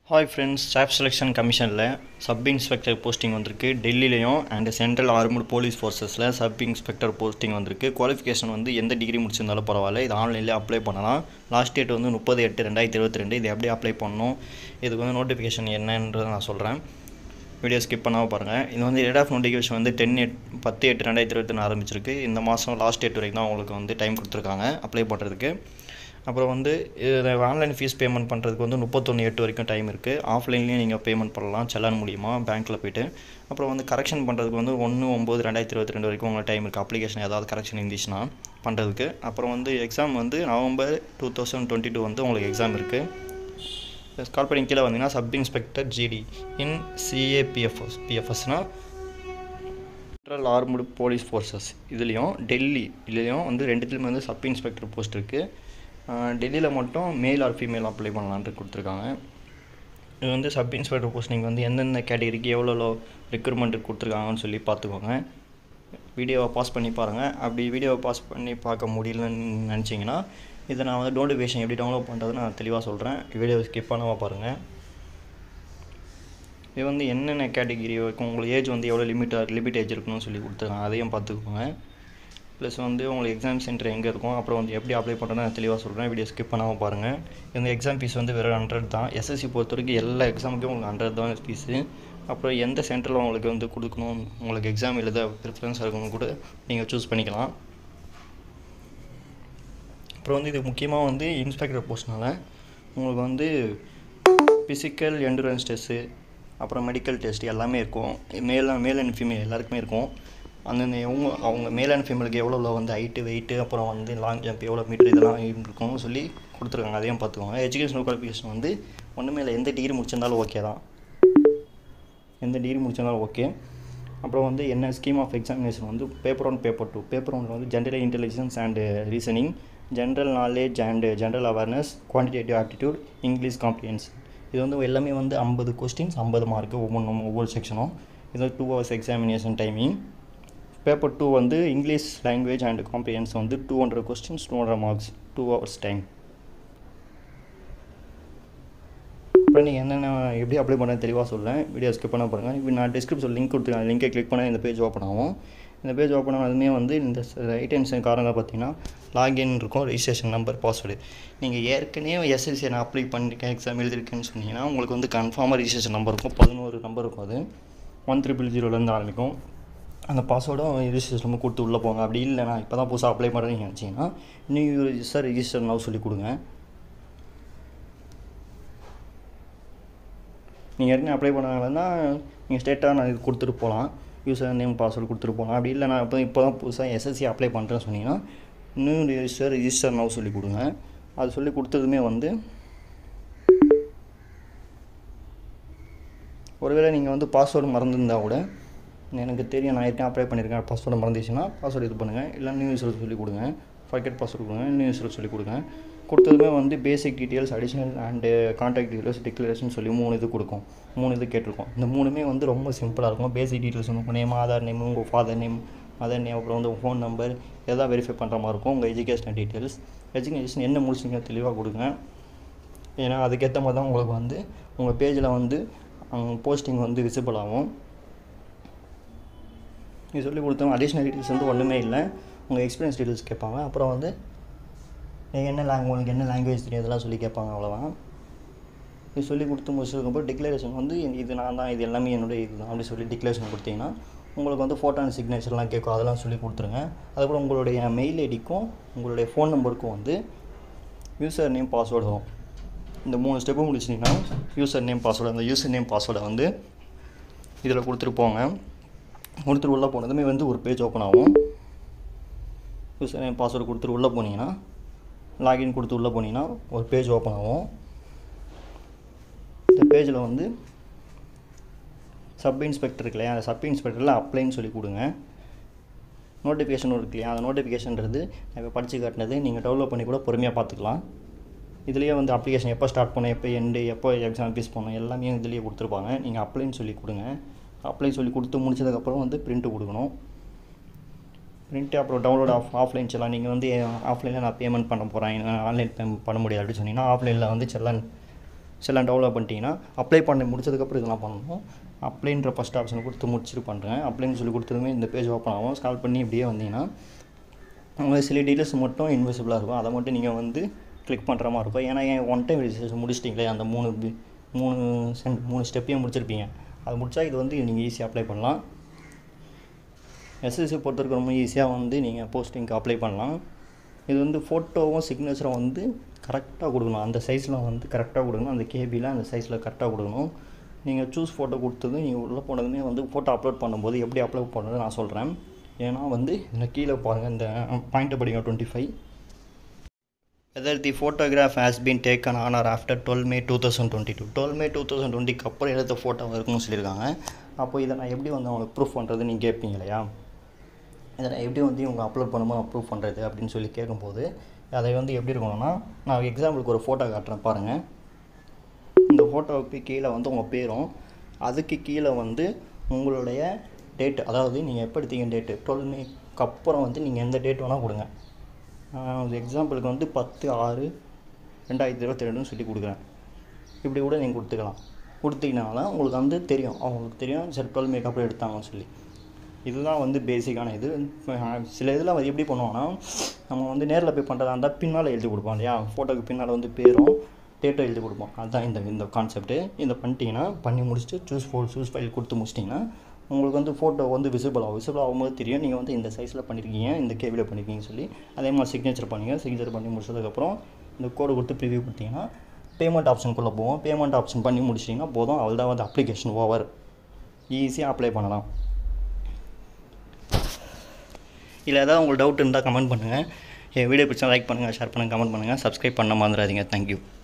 hi friends staff selection கமிஷனில் sub inspector posting வந்திருக்கு டெல்லிலையும் அண்ட் சென்ட்ரல் ஆர்மட் போலீஸ் ஃபோர்ஸஸில் சப் இன்ஸ்பெக்டர் போஸ்டிங் வந்திருக்கு குவாலிஃபிகேஷன் வந்து எந்த டிகிரி முடிச்சிருந்தாலும் பரவாயில்ல இது ஆன்லைனில் அப்ளை பண்ணலாம் லாஸ்ட் டேட் வந்து முப்பது எட்டு ரெண்டாயிரத்தி இருபத்தி ரெண்டு இது எப்படி அப்ளை பண்ணணும் இதுக்கு வந்து நோட்டிஃபிகேஷன் என்னன்றதை நான் சொல்கிறேன் வீடியோ ஸ்கிப் பண்ணாமல் பாருங்கள் இது வந்து டேட் ஆஃப் நோட்டிஃபிகேஷன் வந்து டென் எட் பத்து எட்டு ரெண்டாயிரத்தி இருபத்தி ஆரம்பிச்சிருக்கு இந்த மாதம் லாஸ்ட் டேட் வரைக்கும் தான் உங்களுக்கு வந்து டைம் கொடுத்துருக்காங்க அப்ளை பண்ணுறதுக்கு அப்புறம் வந்து இதை ஆன்லைன் ஃபீஸ் பேமெண்ட் பண்ணுறதுக்கு வந்து முப்பத்தொன்று எட்டு வரைக்கும் டைம் இருக்குது ஆஃப்லைன்லேயும் நீங்கள் பேமெண்ட் பண்ணலாம் செல்லான் மூலியமா பேங்க்கில் போய்ட்டு அப்புறம் வந்து கரெக்ஷன் பண்ணுறதுக்கு வந்து ஒன்று ஒம்பது ரெண்டாயிரத்தி இருபத்தி ரெண்டு வரைக்கும் உங்களுக்கு டைம் இருக்குது அப்ளிகேஷன் ஏதாவது கரெக்ஷன் இருந்துச்சுன்னா பண்ணுறதுக்கு அப்புறம் வந்து எக்ஸாம் வந்து November two thousand twenty two வந்து உங்களுக்கு எக்ஸாம் இருக்குது கால் பண்ணி கீழே வந்தீங்கன்னா sub inspector GD in CAPFs பிஎஃப்எஸ்னால் சென்ட்ரல் ஆர்முடு போலீஸ் ஃபோர்ஸஸ் இதுலேயும் டெல்லி இதுலேயும் வந்து ரெண்டுத்துலேயுமே வந்து சப் இன்ஸ்பெக்டர் போஸ்ட் இருக்குது டெல்லியில் மட்டும் மேல் ஆர் ஃபீமேல் அப்ளை பண்ணலான்ட்டு கொடுத்துருக்காங்க இது வந்து சப் இன்ஸ்பெக்டர் போஸ்டிங் வந்து எந்தெந்த கேட்டகரிக்கு எவ்வளோ ரெக்ரூட்மெண்ட் கொடுத்துருக்காங்கன்னு சொல்லி பார்த்துக்கோங்க வீடியோவை பாஸ் பண்ணி பாருங்கள் அப்படி வீடியோவை பாஸ் பண்ணி பார்க்க முடியலன்னு நினச்சிங்கன்னா இதை நான் வந்து நோட்டிஃபிகேஷன் எப்படி டவுன்லோட் பண்ணுறதுன்னு நான் தெளிவாக சொல்கிறேன் வீடியோ ஸ்கிப் பண்ணாமல் பாருங்கள் இது வந்து என்னென்ன கேட்டகிரி வரைக்கும் உங்களுக்கு ஏஜ் வந்து எவ்வளோ லிமிட்டாக லிமிட் ஏஜ் இருக்கணும்னு சொல்லி கொடுத்துருக்காங்க அதையும் பார்த்துக்கோங்க ப்ளஸ் வந்து உங்களுக்கு எக்ஸாம் சென்டர் எங்கே இருக்கும் அப்புறம் வந்து எப்படி அப்ளை பண்ணுறதுன்னு நான் தெளிவாக சொல்கிறேன் வீடியோ ஸ்கிப் பண்ணாமல் பாருங்கள் இந்த எக்ஸாம் ஃபீஸ் வந்து வெறும் ஹண்ட்ரட் தான் எஸ்எஸ்சி பொறுத்த வரைக்கும் எல்லா எக்ஸாமுக்கும் உங்களுக்கு ஹண்ட்ரட் தான் ஃபீஸு அப்புறம் எந்த சென்டரில் உங்களுக்கு வந்து கொடுக்கணும் உங்களுக்கு எக்ஸாம் எழுத ப்ரிஃபரன்ஸ் இருக்கணும் கூட நீங்கள் சூஸ் பண்ணிக்கலாம் அப்புறம் வந்து இது முக்கியமாக வந்து இன்ஸ்பெக்டர் போஸ்ட்னால உங்களுக்கு வந்து ஃபிசிக்கல் என்டூரன்ஸ் டெஸ்ட்டு அப்புறம் மெடிக்கல் டெஸ்ட் எல்லாமே இருக்கும் மேல் மேல் அண்ட் ஃபீமேல் எல்லாருக்குமே இருக்கும் அந்தந்த அவங்க அவங்க மேல் அண்ட் ஃபீமேலுக்கு எவ்வளோ வந்து ஹைட்டு வெயிட்டு அப்புறம் வந்து லாங் ஜம்ப் எவ்வளோ மீட்டர் இதெல்லாம் இருக்கும்னு சொல்லி கொடுத்துருக்காங்க அதையும் பார்த்துக்கோங்க எஜுகேஷனல் குவாலிஃபிகேஷன் வந்து ஒன்றுமே இல்லை எந்த டிகிரி முடிச்சிருந்தாலும் ஓகே தான் எந்த டிகிரி முடிச்சிருந்தாலும் ஓகே அப்புறம் வந்து என்ன ஸ்கீம் ஆஃப் எக்ஸாமினேஷன் வந்து paper one paper two paper one வந்து general intelligence and reasoning general knowledge and general awareness quantitative aptitude English comprehension இது வந்து எல்லாமே வந்து ஐம்பது கொஸ்டின்ஸ் ஐம்பது மார்க்கு ஒவ்வொன்றும் ஒவ்வொரு செக்ஷனும் இது two hours examination timing paper two வந்து இங்கிலீஷ் லாங்குவேஜ் அண்ட் காம்ப்ரிஹென்ஸ் வந்து two hundred questions two hundred marks two hours time அப்புறம் நீங்கள் என்னென்ன எப்படி அப்ளை பண்ண தெளிவாக சொல்கிறேன் வீடியோ ஸ்கிப் பண்ண பாருங்கள் இப்போ நான் டிஸ்கிரிப்ஷன் லிங்க் கொடுத்துருக்கேன் லிங்கை கிளிக் பண்ணால் இந்த பேஜ் ஓப்பன் ஆகும் இந்த பேஜ் ஓப்பன் ஆனதுமே வந்து இந்த ரைட் ஹேண்ட் காரணம் பார்த்தீங்கன்னா லாகின் இருக்கும் ரெஜிஸ்ட்ரேஷன் நம்பர் பாஸ்வேர்டு நீங்கள் ஏற்கனவே எஸ்எல்சி நான் அப்ளை பண்ணியிருக்கேன் எக்ஸாம் எழுதிருக்கேன்னு சொன்னீங்கன்னா உங்களுக்கு வந்து கன்ஃபார்மாக ரெஜிஸ்ட்ரேஷன் நம்பர் இருக்கும் பதினோரு நம்பர் இருக்கும் அது ஒன் த்ரிபிள் ஜீரோலேருந்து ஆரம்பிக்கும் அந்த பாஸ்வேர்டும் ரெஜிஸ்ட்ரேஷன் கொடுத்து உள்ளே போங்க அப்படி இல்லை நான் இப்போ தான் புதுசாக அப்ளை பண்ணுறேன்னு நினச்சிங்கன்னா நியூ ரிஜிஸ்டர் ரெஜிஸ்டர் நவ் சொல்லி கொடுங்க நீங்கள் ஏற்கனவே அப்ளை பண்ணாங்கன்னா நீங்கள் ஸ்டேட்டாக நான் இது கொடுத்துட்டு போகலாம் யூசர் நேம் பாஸ்வேர்டு கொடுத்துட்டு போகலாம் அப்படி இல்லை நான் இப்போ இப்போ தான் புதுசாக எஸ்எஸ்சி அப்ளை பண்ணுறேன்னு சொன்னீங்கன்னா நியூ ரிஜிஸ்டர் ரிஜிஸ்டர் நவ் சொல்லி கொடுங்க அது சொல்லி கொடுத்ததுமே வந்து ஒருவேளை நீங்கள் வந்து பாஸ்வேர்டு மறந்துருந்தால் கூட எனக்கு தெரியும் நான் ஏற்கனவே அப்ளை பண்ணியிருக்கேன் பாஸ்வேர்டு மறந்துச்சுன்னா பாஸ்வேர்டு இது பண்ணுங்கள் இல்லை நியூ யூஸர் சொல்லி கொடுங்க ஃபர்கெட் பாஸ்வேர்டு கொடுங்க நியூ யூஸர் சொல்லி கொடுங்க கொடுத்ததுமே வந்து basic details additional and contact details declaration சொல்லி மூணு இது கொடுக்கும் மூணு இது கேட்டிருக்கோம் இந்த மூணுமே வந்து ரொம்ப சிம்பிளாக இருக்கும் பேசிக் டீட்டெயில்ஸ் உங்கள் நேம் ஆதார் நேம் உங்கள் ஃபாதர் நேம் மதர் நேம் அப்புறம் வந்து ஃபோன் நம்பர் எதாவது வெரிஃபை பண்ணுற மாதிரி இருக்கும் உங்கள் எஜுகேஷனல் டீட்டெயில்ஸ் எஜுகேஷன் என்ன முடிச்சிங்க தெளிவாக கொடுங்க ஏன்னா அதுக்கேற்ற மாதிரி தான் உங்களுக்கு வந்து உங்கள் பேஜில் வந்து போஸ்டிங் வந்து விசிபிள் ஆகும் இது சொல்லி கொடுத்தோம் அடிஷ்னல் டீட்டெயில்ஸ் வந்து ஒன்றுமே இல்லை உங்கள் எக்ஸ்பீரியன்ஸ் டீட்டெயில்ஸ் கேட்பாங்க அப்புறம் வந்து நீங்கள் என்ன லாங்குவேஜ் உங்களுக்கு என்ன லாங்குவேஜ் தெரியும் இதெல்லாம் சொல்லி கேட்பாங்க அவ்வளோதான் இது சொல்லி கொடுத்து முடிச்சதுக்கப்புறம் டிக்ளரேஷன் வந்து இது நான் தான் இது எல்லாமே என்னுடைய இது தான் அப்படி சொல்லி டிக்ளரேஷன் கொடுத்தீங்கன்னா உங்களுக்கு வந்து ஃபோட்டோ அண்ட் சிக்னேச்சர்லாம் கேட்கும் அதெல்லாம் சொல்லி கொடுத்துருங்க அதுக்கப்புறம் உங்களுடைய மெயில் ஐடிக்கும் உங்களுடைய ஃபோன் நம்பருக்கும் வந்து யூசர் நேம் பாஸ்வேர்டு வரும் இந்த மூணு ஸ்டெப்பும் முடிச்சிட்டிங்கன்னா யூசர் நேம் பாஸ்வேர்டு அந்த யூசர் நேம் பாஸ்வேர்டை வந்து இதில் கொடுத்துட்டு போங்க கொடுத்துட்டு உள்ளே போனதுமே வந்து ஒரு பேஜ் ஓப்பன் ஆகும் யூசர் நேம் பாஸ்வேர்டு கொடுத்துட்டு உள்ளே போனீங்கன்னா லாகின் கொடுத்து உள்ளே போனீங்கன்னா ஒரு பேஜ் ஓப்பன் ஆகும் இந்த பேஜில் வந்து சப் இன்ஸ்பெக்டர் இருக்கு இல்லையா அந்த சப் இன்ஸ்பெக்டரில் அப்ளைன்னு சொல்லி கொடுங்க நோட்டிஃபிகேஷன் இருக்கு இல்லையா அந்த நோட்டிஃபிகேஷன்றது நான் இப்போ படித்து காட்டினது நீங்கள் டவுன்லோட் பண்ணி கூட பொறுமையாக பார்த்துக்கலாம் இதுலேயே வந்து அப்ளிகேஷன் எப்போ ஸ்டார்ட் பண்ணோம் எப்போ எண்டு எப்போ எக்ஸாம் ஃபீஸ் பண்ணோம் எல்லாமே இதுலேயே கொடுத்துருப்பாங்க நீங்கள் அப்ளைன்னு சொல்லி கொடுங்க அப்ளை சொல்லி கொடுத்து முடிச்சதுக்கப்புறம் வந்து பிரிண்ட்டு கொடுக்கணும் பிரிண்ட்டு அப்புறம் டவுன்லோட் ஆஃப் ஆஃப்லைன் செல்லான் நீங்கள் வந்து ஆஃப்லைனில் நான் பேமெண்ட் பண்ண போகிறேன் ஆன்லைன் பேமெண்ட் பண்ண முடியாது அப்படின்னு சொன்னீங்கன்னா ஆஃப்லைனில் வந்து செல்லான் எல்லாம் டெவலப் பண்ணிட்டீங்கன்னா அப்ளை பண்ணி முடிச்சதுக்கப்புறம் இதெல்லாம் பண்ணணும் அப்ளைன்ற ஃபஸ்ட் ஆப்ஷன் கொடுத்து முடிச்சுட்டு பண்ணுறேன் அப்ளைன்னு சொல்லி கொடுத்ததுமே இந்த பேஜ் ஓப்பன் ஆகும் ஸ்கால் பண்ணி இப்படியே வந்தீங்கன்னா உங்களுக்கு சில டீட்டெயில்ஸ் மட்டும் இன்விசிபிளாக இருக்கும் அதை மட்டும் நீங்கள் வந்து கிளிக் பண்ணுற மாதிரி இருக்கும் ஏன்னா ஏன் ஒன் டைம் ரெஜிஸ்ட்ரேஷன் முடிச்சிட்டிங்களே அந்த மூணு பி- மூணு சென்ட் மூணு ஸ்டெப்பையும் முடிச்சிருப்பீங்க அது முடிச்சா இது வந்து நீங்கள் ஈஸியாக அப்ளை பண்ணலாம் எஸ்எஸ்சி பொறுத்தவரைக்கும் ரொம்ப ஈஸியாக வந்து நீங்கள் போஸ்டிங்க்கு அப்ளை பண்ணலாம் இது வந்து ஃபோட்டோவும் சிக்னேச்சரும் வந்து கரெக்டாக கொடுக்கணும் அந்த சைஸில் வந்து கரெக்டாக கொடுக்கணும் அந்த கேபியில் அந்த சைஸில் கரெக்டாக கொடுக்கணும் நீங்கள் சூஸ் ஃபோட்டோ கொடுத்தது நீங்கள் உள்ளே போனதுமே வந்து ஃபோட்டோ அப்லோட் பண்ணும்போது எப்படி அப்லோட் பண்ணுறது நான் சொல்கிறேன் ஏன்னா வந்து இதில் கீழே பாருங்கள் இந்த பாயிண்ட்டை படிங்க twenty five whether the photograph has been taken on or after twelve May two thousand twenty two twelve May two thousand டுவெண்ட்டிக்கு அப்புறம் எடுத்த ஃபோட்டோ இருக்குன்னு சொல்லியிருக்காங்க அப்போ இதை நான் எப்படி வந்து அவங்களுக்கு ப்ரூஃப் பண்ணுறது நீங்கள் கேட்பீங்க இல்லையா இதை நான் எப்படி வந்து இவங்க அப்லோட் பண்ணும்போது அப்ரூவ் பண்ணுறது அப்படின்னு சொல்லி கேட்கும்போது அதை வந்து எப்படி இருக்கணும்னா நான் எக்ஸாம்பிளுக்கு ஒரு ஃபோட்டோ காட்டுறேன் பாருங்கள் இந்த ஃபோட்டோவுக்கு கீழே வந்து உங்கள் பேரும் அதுக்கு கீழே வந்து உங்களுடைய டேட் அதாவது நீங்கள் எப்போ எடுத்தீங்க டேட்டு டுவெல் மேக்கு அப்புறம் வந்து நீங்கள் எந்த டேட் வேணால் கொடுங்க எக்ஸாம்பிளுக்கு வந்து பத்து ஆறு ரெண்டாயிரத்தி இருபத்தி ரெண்டுன்னு சொல்லி கொடுக்குறேன் இப்படி கூட நீங்கள் கொடுத்துக்கலாம் கொடுத்தீங்கனால உங்களுக்கு வந்து தெரியும் அவங்களுக்கு தெரியும் சரி டுவெல் மேக் அப்புறம் எடுத்தாங்கன்னு சொல்லி இதுதான் வந்து பேசிக்கான இது அஹ் சில இதில் வந்து எப்படி பண்ணுவாங்கன்னா நம்ம வந்து நேரில் போய் பண்ணுறதா இருந்தால் பின்னால் எழுதி கொடுப்போம் இல்லையா ஃபோட்டோக்கு பின்னால் வந்து பேரும் டேட்டும் எழுதி கொடுப்போம் அதுதான் இந்த இந்த கான்செப்ட்டு இதை பண்ணிட்டீங்கன்னா பண்ணி முடிச்சுட்டு சூஸ் ஃபோ சூஸ் ஃபைல் கொடுத்து முடிச்சிட்டிங்கன்னா உங்களுக்கு வந்து ஃபோட்டோ வந்து விசிபிள் ஆகும் விசிபிள் ஆகும்போது தெரியும் நீங்கள் வந்து இந்த சைஸில் பண்ணியிருக்கீங்க இந்த கேபிளில் பண்ணியிருக்கீங்கன்னு சொல்லி அதே மாதிரி சிக்னேச்சர் பண்ணுங்க சிக்னேச்சர் பண்ணி முடிச்சதுக்கப்புறம் இந்த கோடு கொடுத்து ப்ரிவியூ கொடுத்தீங்கன்னா பேமெண்ட் ஆப்ஷனுக்குள்ளே போவோம் பேமெண்ட் ஆப்ஷன் பண்ணி முடிச்சிட்டிங்கன்னா போதும் அவள் தான் வந்து அப்ளிகேஷன் ஓவர் ஈஸியாக அப்ளை பண்ணலாம் இல்லை ஏதாவது உங்களுக்கு டவுட் இருந்தால் கமெண்ட் பண்ணுங்கள் என் வீடியோ பிடிச்சா லைக் பண்ணுங்கள் ஷேர் பண்ணுங்கள் கமெண்ட் பண்ணுங்கள் சப்ஸ்கிரைப் பண்ண மறந்துடாதீங்க தேங்க்யூ